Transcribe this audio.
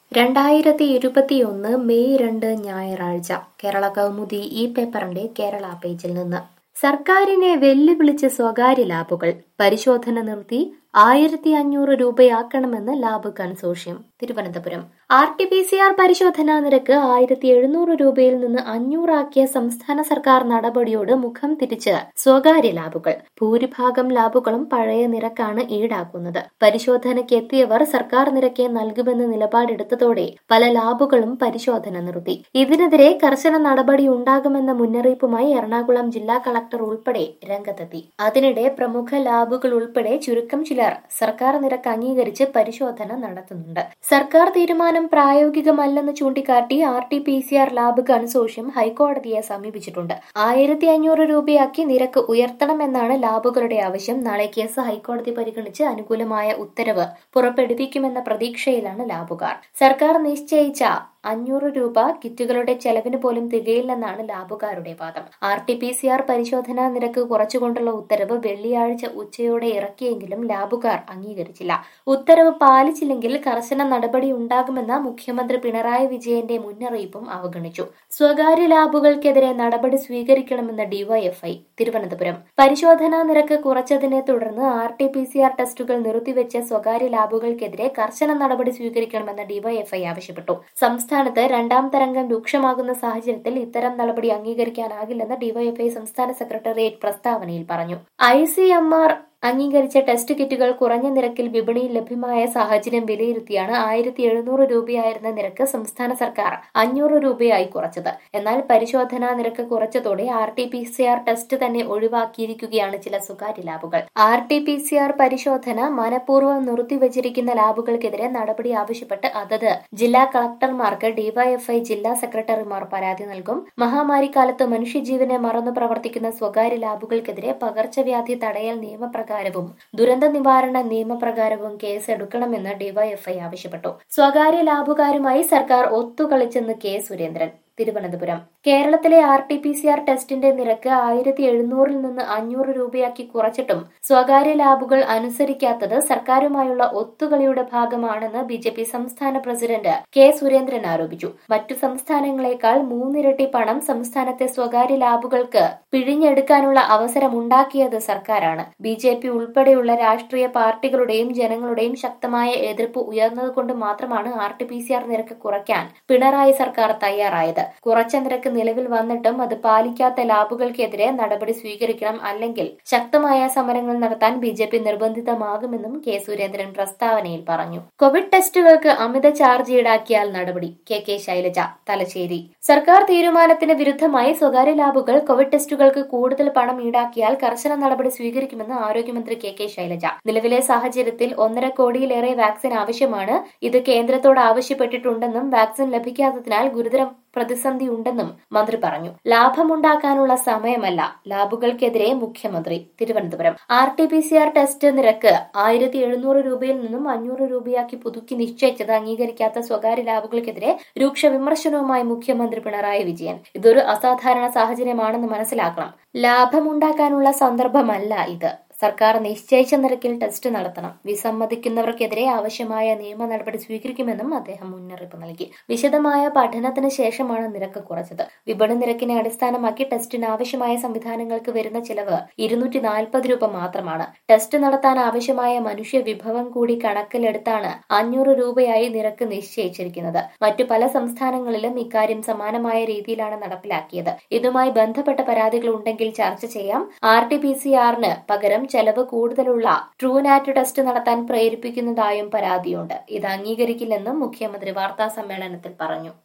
രണ്ടായിരത്തി ഇരുപത്തിയൊന്ന് മെയ് രണ്ട് ഞായറാഴ്ച കേരള കൗമുദി ഈ പേപ്പറിന്റെ കേരള പേജിൽ നിന്ന് സർക്കാരിനെ വെല്ലുവിളിച്ച് സ്വകാര്യ ലാബുകൾ പരിശോധന നിർത്തി ആയിരത്തി അഞ്ഞൂറ് രൂപയാക്കണമെന്ന് lab consortium Thiruvananthapuram R T P C R പരിശോധനാ നിരക്ക് ആയിരത്തി എഴുന്നൂറ് രൂപയിൽ നിന്ന് അഞ്ഞൂറാക്കിയ സംസ്ഥാന സർക്കാർ നടപടിയോട് മുഖം തിരിച്ച് സ്വകാര്യ ലാബുകൾ ഭൂരിഭാഗം ലാബുകളും പഴയ നിരക്കാണ് ഈടാക്കുന്നത് പരിശോധനയ്ക്ക് എത്തിയവർ സർക്കാർ നിരക്കെ നൽകുമെന്ന് നിലപാടെടുത്തതോടെ പല ലാബുകളും പരിശോധന നിർത്തി ഇതിനെതിരെ കർശന നടപടി ഉണ്ടാകുമെന്ന മുന്നറിയിപ്പുമായി എറണാകുളം ജില്ലാ കളക്ടർ ഉൾപ്പെടെ രംഗത്തെത്തി അതിനിടെ പ്രമുഖ ലാബുകൾ ഉൾപ്പെടെ ചുരുക്കം ചിലർ സർക്കാർ നിരക്ക് അംഗീകരിച്ച് പരിശോധന നടത്തുന്നുണ്ട് സർക്കാർ തീരുമാനം പ്രായോഗികമല്ലെന്ന് ചൂണ്ടിക്കാട്ടി R T P C R lab consortium ഹൈക്കോടതിയെ സമീപിച്ചിട്ടുണ്ട് ആയിരത്തി അഞ്ഞൂറ് രൂപയാക്കി നിരക്ക് ഉയർത്തണമെന്നാണ് ലാബുകളുടെ ആവശ്യം നാളെ കേസ് ഹൈക്കോടതി പരിഗണിച്ച് അനുകൂലമായ ഉത്തരവ് പുറപ്പെടുവിക്കുമെന്ന പ്രതീക്ഷയിലാണ് ലാബുകാർ സർക്കാർ നിശ്ചയിച്ച അഞ്ഞൂറ് രൂപ കിറ്റുകളുടെ ചെലവിന് പോലും തികയില്ലെന്നാണ് ലാബുകാരുടെ വാദം R T P C R പരിശോധനാ നിരക്ക് കുറച്ചുകൊണ്ടുള്ള ഉത്തരവ് വെള്ളിയാഴ്ച ഉച്ചയോടെ ഇറക്കിയെങ്കിലും ലാബുകാർ അംഗീകരിച്ചില്ല ഉത്തരവ് പാലിച്ചില്ലെങ്കിൽ കർശന നടപടി ഉണ്ടാകുമെന്ന മുഖ്യമന്ത്രി പിണറായി വിജയന്റെ മുന്നറിയിപ്പും അവഗണിച്ചു സ്വകാര്യ ലാബുകൾക്കെതിരെ നടപടി സ്വീകരിക്കണമെന്ന് ഡിവൈഎഫ്ഐ തിരുവനന്തപുരം പരിശോധനാ നിരക്ക് കുറച്ചതിനെ തുടർന്ന് R T P C R ടെസ്റ്റുകൾ നിർത്തിവെച്ച സ്വകാര്യ ലാബുകൾക്കെതിരെ കർശന നടപടി സ്വീകരിക്കണമെന്ന് ഡിവൈഎഫ്ഐ ആവശ്യപ്പെട്ടു സംസ്ഥാനത്ത് രണ്ടാം തരംഗം രൂക്ഷമാകുന്ന സാഹചര്യത്തിൽ ഇത്തരം നടപടി അംഗീകരിക്കാനാകില്ലെന്ന് ഡിവൈഎഫ്ഐ സംസ്ഥാന സെക്രട്ടേറിയറ്റ് പ്രസ്താവനയിൽ പറഞ്ഞു ഐ സി എം ആർ അംഗീകരിച്ച ടെസ്റ്റ് കിറ്റുകൾ കുറഞ്ഞ നിരക്കിൽ വിപണിയിൽ ലഭ്യമായ സാഹചര്യം വിലയിരുത്തിയാണ് ആയിരത്തി എഴുന്നൂറ് രൂപയായിരുന്ന നിരക്ക് സംസ്ഥാന സർക്കാർ അഞ്ഞൂറ് രൂപയായി കുറച്ചത് എന്നാൽ പരിശോധനാ നിരക്ക് കുറച്ചതോടെ R T P C R test തന്നെ ഒഴിവാക്കിയിരിക്കുകയാണ് ചില സ്വകാര്യ ലാബുകൾ R T P C R പരിശോധന മനഃപൂർവ്വം നിർത്തിവച്ചിരിക്കുന്ന ലാബുകൾക്കെതിരെ നടപടി ആവശ്യപ്പെട്ട് അതത് ജില്ലാ കളക്ടർമാർക്ക് ഡിവൈഎഫ്ഐ ജില്ലാ സെക്രട്ടറിമാർ പരാതി നൽകും മഹാമാരിക്കാലത്ത് മനുഷ്യജീവനെ മറന്നു പ്രവർത്തിക്കുന്ന സ്വകാര്യ ലാബുകൾക്കെതിരെ പകർച്ചവ്യാധി തടയൽ നിയമപ്രകാരവും ദുരന്ത നിവാരണ നിയമപ്രകാരവും കേസെടുക്കണമെന്ന് ഡിവൈഎഫ്ഐ ആവശ്യപ്പെട്ടു സ്വകാര്യ ലാബുകാരുമായി സർക്കാർ ഒത്തുകളിച്ചെന്ന് കെ സുരേന്ദ്രൻ തിരുവനന്തപുരം കേരളത്തിലെ R T P C R ടെസ്റ്റിന്റെ നിരക്ക് ആയിരത്തി എഴുന്നൂറിൽ നിന്ന് അഞ്ഞൂറ് രൂപയാക്കി കുറച്ചിട്ടും സ്വകാര്യ ലാബുകൾ അനുസരിക്കാത്തത് സർക്കാരുമായുള്ള ഒത്തുകളിയുടെ ഭാഗമാണെന്ന് ബി ജെ പി സംസ്ഥാന പ്രസിഡന്റ് കെ സുരേന്ദ്രൻ ആരോപിച്ചു മറ്റു സംസ്ഥാനങ്ങളെക്കാൾ മൂന്നിരട്ടി പണം സംസ്ഥാനത്തെ സ്വകാര്യ ലാബുകൾക്ക് പിഴിഞ്ഞെടുക്കാനുള്ള അവസരമുണ്ടാക്കിയത് സർക്കാരാണ് ബി ജെ പി ഉൾപ്പെടെയുള്ള രാഷ്ട്രീയ പാർട്ടികളുടെയും ജനങ്ങളുടെയും ശക്തമായ എതിർപ്പ് ഉയർന്നതുകൊണ്ട് മാത്രമാണ് R T P C R നിരക്ക് കുറയ്ക്കാൻ പിണറായി സർക്കാർ തയ്യാറായത് കുറച്ച നിരക്ക് നിലവിൽ വന്നിട്ടും അത് പാലിക്കാത്ത ലാബുകൾക്കെതിരെ നടപടി സ്വീകരിക്കണം അല്ലെങ്കിൽ ശക്തമായ സമരങ്ങൾ നടത്താൻ ബി ജെ പി നിർബന്ധിതമാകുമെന്നും കെ സുരേന്ദ്രൻ പ്രസ്താവനയിൽ പറഞ്ഞു കോവിഡ് ടെസ്റ്റുകൾക്ക് അമിത ചാർജ് ഈടാക്കിയാൽ നടപടി കെ കെ ശൈലജ തലശ്ശേരി സർക്കാർ തീരുമാനത്തിന് വിരുദ്ധമായി സ്വകാര്യ ലാബുകൾ കോവിഡ് ടെസ്റ്റുകൾക്ക് കൂടുതൽ പണം ഈടാക്കിയാൽ കർശന നടപടി സ്വീകരിക്കുമെന്ന് ആരോഗ്യമന്ത്രി കെ കെ ശൈലജ നിലവിലെ സാഹചര്യത്തിൽ ഒന്നര കോടിയിലേറെ വാക്സിൻ ആവശ്യമാണ് ഇത് കേന്ദ്രത്തോട് ആവശ്യപ്പെട്ടിട്ടുണ്ടെന്നും വാക്സിൻ ലഭിക്കാത്തതിനാൽ ഗുരുതര പ്രതിസന്ധി ഉണ്ടെന്നും മന്ത്രി പറഞ്ഞു ലാഭമുണ്ടാക്കാനുള്ള സമയമല്ല ലാബുകൾക്കെതിരെ മുഖ്യമന്ത്രി Thiruvananthapuram R T P C R test നിരക്ക് ആയിരത്തി എഴുന്നൂറ് രൂപയിൽ നിന്നും അഞ്ഞൂറ് രൂപയാക്കി പുതുക്കി നിശ്ചയിച്ചത് അംഗീകരിക്കാത്ത സ്വകാര്യ ലാബുകൾക്കെതിരെ രൂക്ഷ വിമർശനവുമായി മുഖ്യമന്ത്രി പിണറായി വിജയൻ ഇതൊരു അസാധാരണ സാഹചര്യമാണെന്ന് മനസ്സിലാക്കണം ലാഭമുണ്ടാക്കാനുള്ള സന്ദർഭമല്ല ഇത് സർക്കാർ നിശ്ചയിച്ച നിരക്കിൽ ടെസ്റ്റ് നടത്തണം വിസമ്മതിക്കുന്നവർക്കെതിരെ ആവശ്യമായ നിയമ നടപടി സ്വീകരിക്കുമെന്നും അദ്ദേഹം മുന്നറിയിപ്പ് നൽകി വിശദമായ പഠനത്തിന് ശേഷമാണ് നിരക്ക് കുറച്ചത് വിപണി നിരക്കിനെ അടിസ്ഥാനമാക്കി ടെസ്റ്റിന് ആവശ്യമായ സംവിധാനങ്ങൾക്ക് വരുന്ന ചിലവ് ഇരുന്നൂറ്റി നാൽപ്പത് രൂപ മാത്രമാണ് ടെസ്റ്റ് നടത്താൻ ആവശ്യമായ മനുഷ്യ വിഭവം കൂടി കണക്കിലെടുത്താണ് അഞ്ഞൂറ് രൂപയായി നിരക്ക് നിശ്ചയിച്ചിരിക്കുന്നത് മറ്റു പല സംസ്ഥാനങ്ങളിലും ഇക്കാര്യം സമാനമായ രീതിയിലാണ് നടപ്പിലാക്കിയത് ഇതുമായി ബന്ധപ്പെട്ട പരാതികൾ ഉണ്ടെങ്കിൽ ചർച്ച ചെയ്യാം ആർ ടി പി സി ആറിന് പകരം ചെലവ് കൂടുതലുള്ള ട്രൂനാറ്റ് ടെസ്റ്റ് നടത്താൻ പ്രേരിപ്പിക്കുന്നതായും പരാതിയുണ്ട് ഇത് അംഗീകരിക്കില്ലെന്നും മുഖ്യമന്ത്രി വാർത്താ സമ്മേളനത്തിൽ പറഞ്ഞു